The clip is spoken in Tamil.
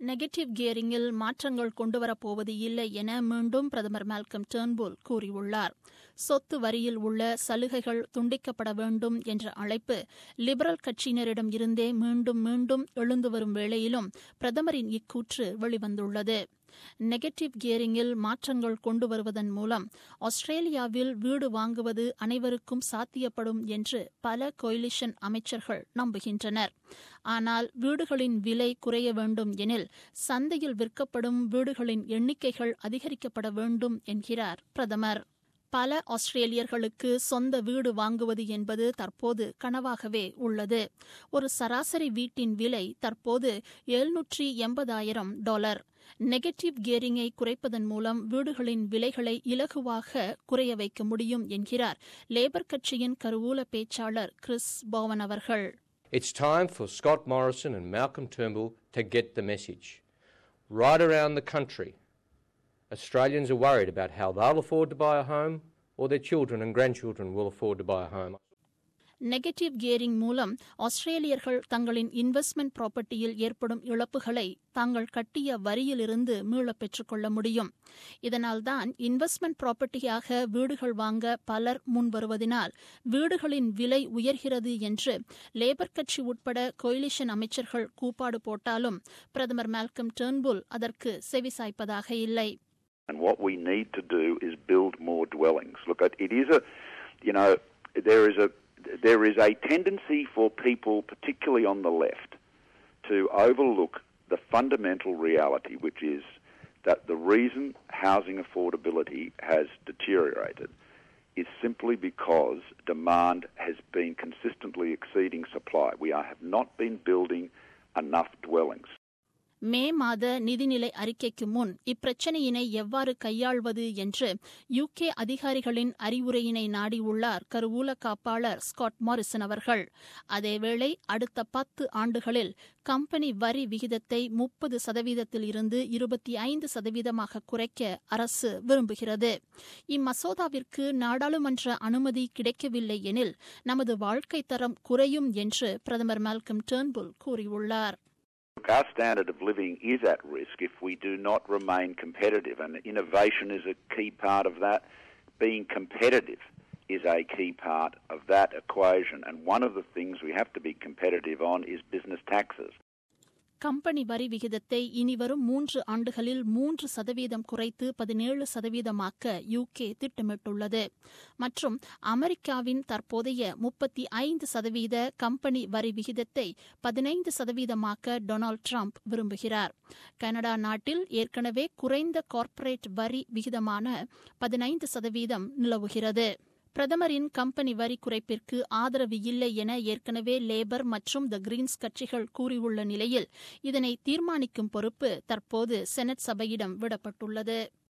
நெகட்டிவ் கியரிங்கில் மாற்றங்கள் கொண்டுவரப்போவது இல்லை என மீண்டும் பிரதமர் மால்கம் டேர்ன்புல் கூறியுள்ளார் சொத்து வரியில் உள்ள சலுகைகள் துண்டிக்கப்பட வேண்டும் என்ற அழைப்பு லிபரல் கட்சியினரிடம் இருந்தே மீண்டும் மீண்டும் எழுந்து வரும் வேளையிலும் பிரதமரின் இக்கூற்று வெளிவந்துள்ளது நெகட்டிவ் கியரிங்கில் மாற்றங்கள் கொண்டு வருவதன் மூலம் ஆஸ்திரேலியாவில் வீடு வாங்குவது அனைவருக்கும் சாத்தியப்படும் என்று பல கொயிலிஷன் அமைச்சர்கள் நம்புகின்றனர் ஆனால் வீடுகளின் விலை குறைய வேண்டும் எனில் சந்தையில் விற்கப்படும் வீடுகளின் எண்ணிக்கைகள் அதிகரிக்கப்பட வேண்டும் என்கிறார் பிரதமர் பல ஆஸ்திரேலியர்களுக்கு சொந்த வீடு வாங்குவது என்பது தற்போது கனவாகவே உள்ளது ஒரு சராசரி வீட்டின் விலை தற்போது எழுநூற்றி எண்பதாயிரம் டாலர் நெகட்டிவ் கியரிங்கை குறைப்பதன் மூலம் வீடுகளின் விலைகளை இலகுவாக குறைய வைக்க முடியும் என்கிறார் லேபர் கட்சியின் கருவூல பேச்சாளர் கிறிஸ் போவன் அவர்கள் It's time for Scott Morrison and Malcolm Turnbull to get the message. Right around the country, Australians are worried about how they'll afford to buy a home or their children and grandchildren will afford to buy a home. Negative gearing மூலம் ஆஸ்திரேலியர்கள் தங்களின் இன்வெஸ்ட்மெண்ட் ப்ராப்பர்ட்டியில் ஏற்படும் இழப்புகளை தாங்கள் கட்டிய வரியிலிருந்து மீளப் பெற்றுக்கொள்ள முடியும் இதனால்தான் இன்வெஸ்ட்மெண்ட் ப்ராப்பர்ட்டியாக வீடுகள் வாங்க பலர் முன்வருவதினால் வீடுகளின் விலை உயர்கிறது என்று லேபர் கட்சி உட்பட கொயிலிஷன் அமைச்சர்கள் கூப்பாடு போட்டாலும் பிரதமர் மால்கம் டேர்ன்புல் அதற்கு செவிசாய்ப்பதாக இல்லை And what we need to do is build more dwellings. Look, it is a, you know, there is a there is a tendency for people, particularly on the left, to overlook the fundamental reality, which is that the reason housing affordability has deteriorated is simply because demand has been consistently exceeding supply. We are, have not been building enough dwellings. மே மாத நிதிநிலை அறிக்கைக்கு முன் இப்பிரச்சினையினை எவ்வாறு கையாள்வது என்று யுகே அதிகாரிகளின் அறிவுரையினை நாடியுள்ளார் கருவூல காப்பாளர் ஸ்காட் மாரிசன் அவர்கள் அதேவேளை அடுத்த பத்து ஆண்டுகளில் கம்பெனி வரி விகிதத்தை முப்பது சதவீதத்தில் இருந்து இருபத்தி ஐந்து சதவீதமாக குறைக்க அரசு விரும்புகிறது இம்மசோதாவிற்கு நாடாளுமன்ற அனுமதி கிடைக்கவில்லை எனில் நமது வாழ்க்கை தரம் குறையும் என்று பிரதமர் மால்கம் டேர்ன்புல் கூறியுள்ளார் Look, our standard of living is at risk if we do not remain competitive, and innovation is a key part of that. Being competitive is a key part of that equation, and one of the things we have to be competitive on is business taxes. Company வரி விகிதத்தை இனிவரும் மூன்று ஆண்டுகளில் மூன்று சதவீதம் குறைத்து பதினேழு சதவீதமாக்க யுகே திட்டமிட்டுள்ளது மற்றும் அமெரிக்காவின் தற்போதைய முப்பத்தி ஐந்து சதவீத கம்பெனி வரி விகிதத்தை பதினைந்து சதவீதமாக்க டொனால்டு டிரம்ப் விரும்புகிறார் கனடா நாட்டில் ஏற்கனவே குறைந்த கார்ப்பரேட் வரி விகிதமான பதினைந்து சதவீதம் நிலவுகிறது பிரதமரின் கம்பெனி வரி குறைப்பிற்கு ஆதரவு இல்லை என ஏற்கனவே லேபர் மற்றும் த கிரீன்ஸ் கட்சிகள் கூறியுள்ள நிலையில் இதனை தீர்மானிக்கும் பொறுப்பு தற்போது செனட் சபையிடம் விடப்பட்டுள்ளது